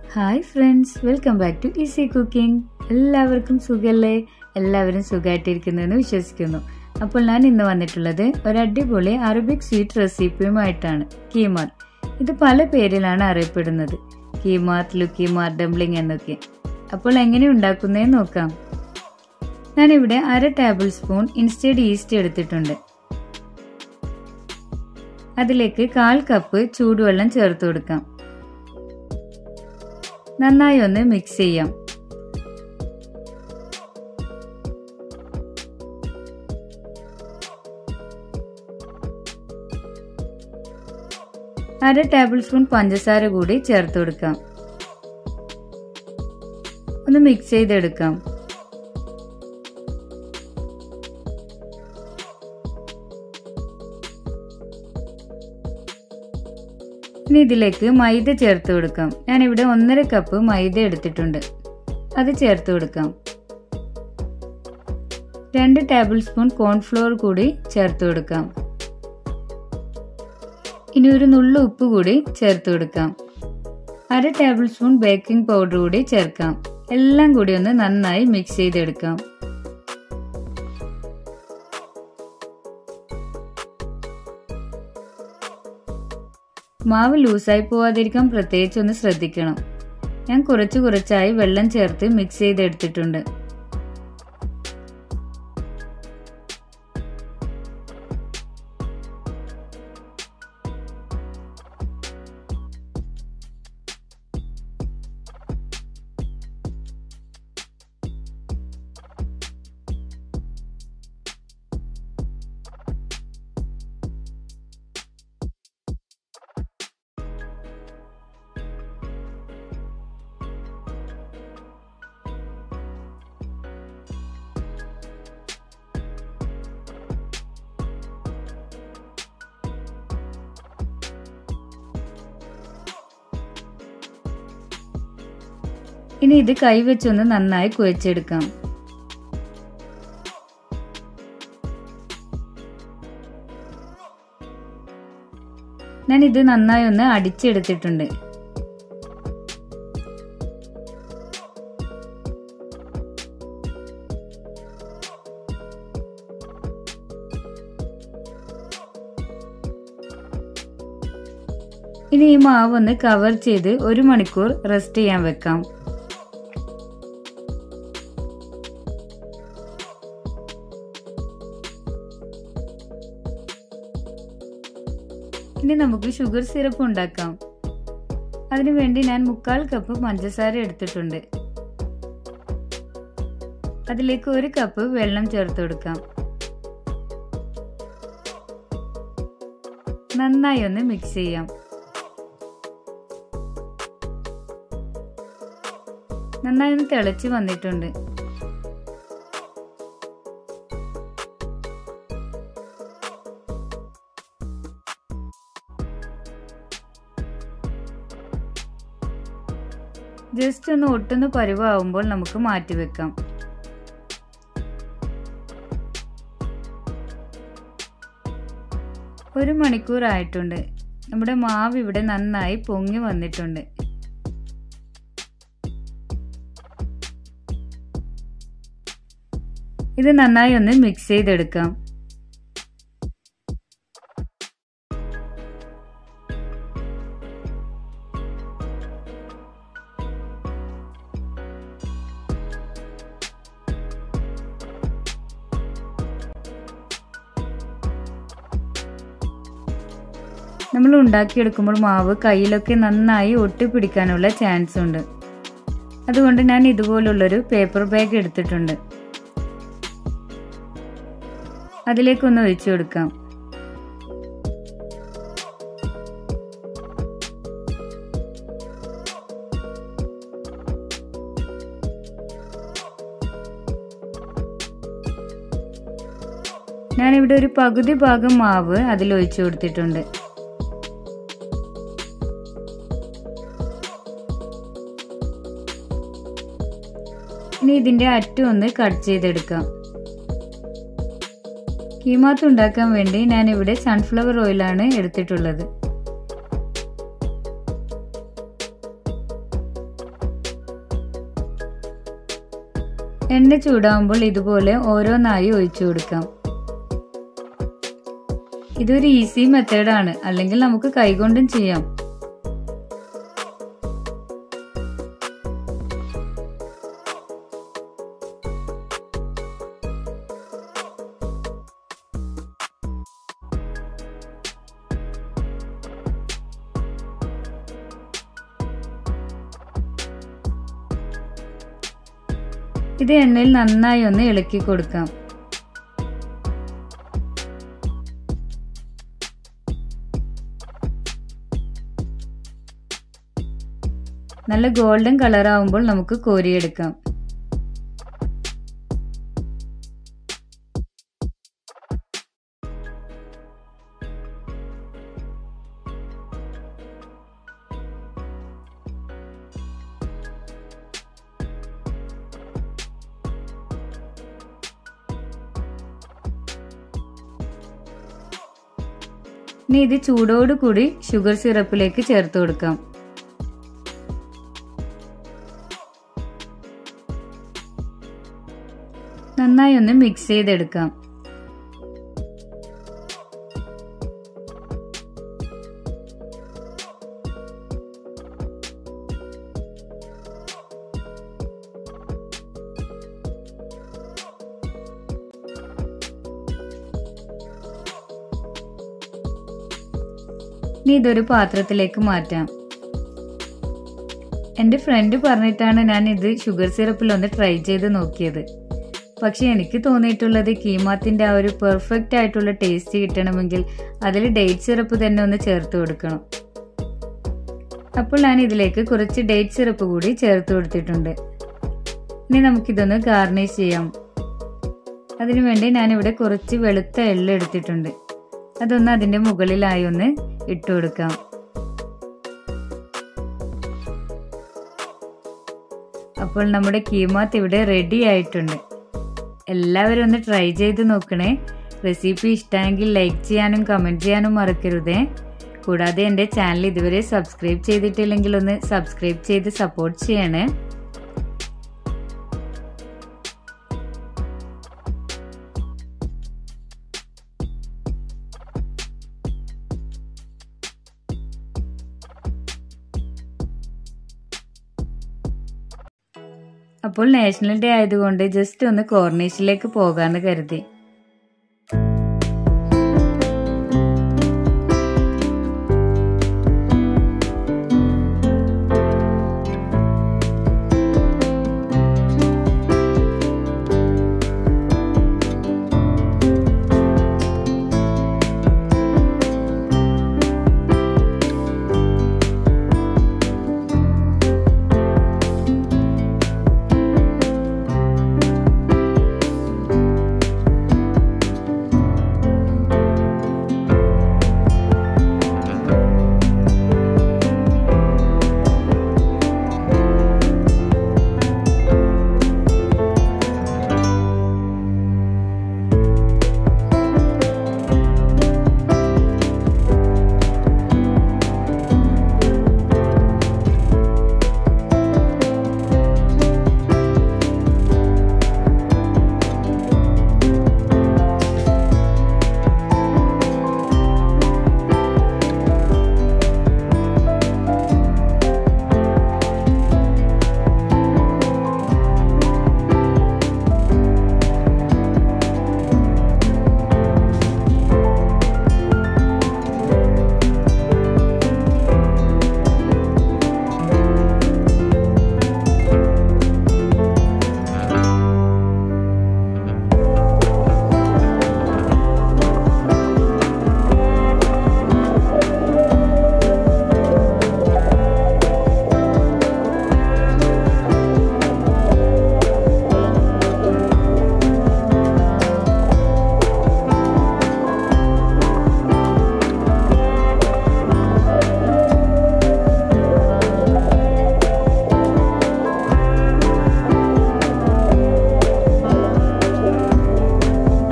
hi friends welcome back to easy cooking എല്ലാവർക്കും സുഖല്ലേ എല്ലാവരും സുഖമായിട്ടിരിക്കുന്നെന്ന് വിശ്വസിക്കുന്നു അപ്പോൾ ഞാൻ ഇന്ന് വന്നിട്ടുള്ളത് ഒരു അടിപൊളി അറബിക് സ്വീറ്റ് റെസിപ്പിയുമായിട്ടാണ് കീമാർ ഇത് പല പേരിലാണ് അറിയപ്പെടുന്നത് കീമാർ ലുക്കീമാർ ഡംപ്ലിംഗ് എന്നൊക്കെ അപ്പോൾ എങ്ങനെ ഉണ്ടാക്കുന്നതെന്ന് നോക്കാം ഞാനിവിടെ അര ടേബിൾ സ്പൂൺ ഇൻസ്റ്റഡ് ഈസ്റ്റ് എടുത്തിട്ടുണ്ട് അതിലേക്ക് കാൽ കപ്പ് ചൂടുവെള്ളം ചേർത്ത് കൊടുക്കാം നന്നായി ഒന്ന് മിക്സ് ചെയ്യാം അര ടേബിൾ സ്പൂൺ പഞ്ചസാര കൂടി ചേർത്ത് കൊടുക്കാം ഒന്ന് മിക്സ് ചെയ്തെടുക്കാം ഇനി ഇതിലേക്ക് മൈദ ചേർത്ത് കൊടുക്കാം ഞാനിവിടെ ഒന്നര കപ്പ് മൈദ എടുത്തിട്ടുണ്ട് അത് ചേർത്ത് കൊടുക്കാം രണ്ട് ടേബിൾ സ്പൂൺ കോൺഫ്ലോർ കൂടി ചേർത്ത് കൊടുക്കാം ഇനി ഒരു നുള്ളു ഉപ്പ് കൂടി ചേർത്ത് കൊടുക്കാം അര ടേബിൾ സ്പൂൺ ബേക്കിംഗ് പൗഡർ കൂടി ചേർക്കാം എല്ലാം കൂടി ഒന്ന് നന്നായി മിക്സ് ചെയ്തെടുക്കാം മാവ് ലൂസായി പോവാതിരിക്കാൻ പ്രത്യേകിച്ച് ഒന്ന് ശ്രദ്ധിക്കണം ഞാൻ കുറച്ച് കുറച്ചായി വെള്ളം ചേർത്ത് മിക്സ് ചെയ്തെടുത്തിട്ടുണ്ട് ഇനി ഇത് കൈവച്ചൊന്ന് നന്നായി കുഴച്ചെടുക്കാം ഞാൻ ഇത് നന്നായി ഒന്ന് അടിച്ചെടുത്തിട്ടുണ്ട് ഇനി ഈ മാവ് ഒന്ന് കവർ ചെയ്ത് ഒരു മണിക്കൂർ റെസ്റ്റ് ചെയ്യാൻ വെക്കാം ഇനി നമുക്ക് ഷുഗർ സിറപ്പ് ഉണ്ടാക്കാം അതിനുവേണ്ടി ഞാൻ മുക്കാൽ കപ്പ് പഞ്ചസാര എടുത്തിട്ടുണ്ട് അതിലേക്ക് ഒരു കപ്പ് വെള്ളം ചേർത്ത് കൊടുക്കാം നന്നായി ഒന്ന് മിക്സ് ചെയ്യാം നന്നായി ഒന്ന് തിളച്ച് വന്നിട്ടുണ്ട് ജസ്റ്റ് ഒന്ന് ഒട്ടുന്ന പരുവാകുമ്പോൾ നമുക്ക് മാറ്റിവെക്കാം ഒരു മണിക്കൂർ ആയിട്ടുണ്ട് നമ്മുടെ മാവ് ഇവിടെ നന്നായി പൊങ്ങി വന്നിട്ടുണ്ട് ഇത് നന്നായി ഒന്ന് മിക്സ് ചെയ്തെടുക്കാം നമ്മൾ ഉണ്ടാക്കിയെടുക്കുമ്പോൾ മാവ് കയ്യിലൊക്കെ നന്നായി ഒട്ടിപ്പിടിക്കാനുള്ള ചാൻസ് ഉണ്ട് അതുകൊണ്ട് ഞാൻ ഇതുപോലുള്ളൊരു പേപ്പർ ബാഗ് എടുത്തിട്ടുണ്ട് അതിലേക്കൊന്ന് ഒഴിച്ചു കൊടുക്കാം ഞാനിവിടെ ഒരു പകുതി ഭാഗം മാവ് അതിൽ ഒഴിച്ചു കൊടുത്തിട്ടുണ്ട് ഇനി ഇതിന്റെ അറ്റം ഒന്ന് കട്ട് ചെയ്തെടുക്കാം കീമാത്ത് ഉണ്ടാക്കാൻ വേണ്ടി ഞാൻ ഇവിടെ സൺഫ്ലവർ ഓയിലാണ് എടുത്തിട്ടുള്ളത് എണ്ണ ചൂടാവുമ്പോൾ ഇതുപോലെ ഓരോന്നായി ഒഴിച്ചു കൊടുക്കാം ഇതൊരു ഈസി മെത്തേഡാണ് അല്ലെങ്കിൽ നമുക്ക് കൈകൊണ്ടും ചെയ്യാം ഇത് എണ്ണയിൽ നന്നായി ഒന്ന് ഇളക്കി കൊടുക്കാം നല്ല ഗോൾഡൻ കളർ ആവുമ്പോൾ നമുക്ക് കോരിയെടുക്കാം ഇനി ഇത് ചൂടോടുകൂടി ഷുഗർ സിറപ്പിലേക്ക് ചേർത്ത് കൊടുക്കാം നന്നായി ഒന്ന് മിക്സ് ചെയ്തെടുക്കാം ഇനി ഇതൊരു പാത്രത്തിലേക്ക് മാറ്റാം എൻ്റെ ഫ്രണ്ട് പറഞ്ഞിട്ടാണ് ഞാൻ ഇത് ഷുഗർ സിറപ്പിൽ ഒന്ന് ട്രൈ ചെയ്ത് നോക്കിയത് പക്ഷെ എനിക്ക് തോന്നിയിട്ടുള്ളത് കീമാത്തിൻ്റെ ആ ഒരു പെർഫെക്റ്റ് ആയിട്ടുള്ള ടേസ്റ്റ് കിട്ടണമെങ്കിൽ അതിൽ ഡേറ്റ് സിറപ്പ് തന്നെ ഒന്ന് ചേർത്ത് കൊടുക്കണം അപ്പോൾ ഞാൻ ഇതിലേക്ക് കുറച്ച് ഡേറ്റ് സിറപ്പ് കൂടി ചേർത്ത് കൊടുത്തിട്ടുണ്ട് ഇനി നമുക്കിതൊന്ന് ഗാർണിഷ് ചെയ്യാം അതിനുവേണ്ടി ഞാനിവിടെ കുറച്ച് വെളുത്ത എള്ള എടുത്തിട്ടുണ്ട് അതൊന്ന് അതിൻ്റെ മുകളിലായി ഒന്ന് ഇട്ട് കൊടുക്കാം അപ്പോൾ നമ്മുടെ കീമാത്ത് ഇവിടെ റെഡി ആയിട്ടുണ്ട് എല്ലാവരും ഒന്ന് ട്രൈ ചെയ്ത് നോക്കണേ റെസിപ്പി ഇഷ്ടമെങ്കിൽ ലൈക്ക് ചെയ്യാനും കമൻറ്റ് ചെയ്യാനും മറക്കരുതേ കൂടാതെ എൻ്റെ ചാനൽ ഇതുവരെ സബ്സ്ക്രൈബ് ചെയ്തിട്ടില്ലെങ്കിൽ ഒന്ന് സബ്സ്ക്രൈബ് ചെയ്ത് സപ്പോർട്ട് ചെയ്യണേ അപ്പോൾ നാഷണൽ ഡേ ആയതുകൊണ്ട് ജസ്റ്റ് ഒന്ന് കോർണേഷിലേക്ക് പോകാമെന്ന് കരുതി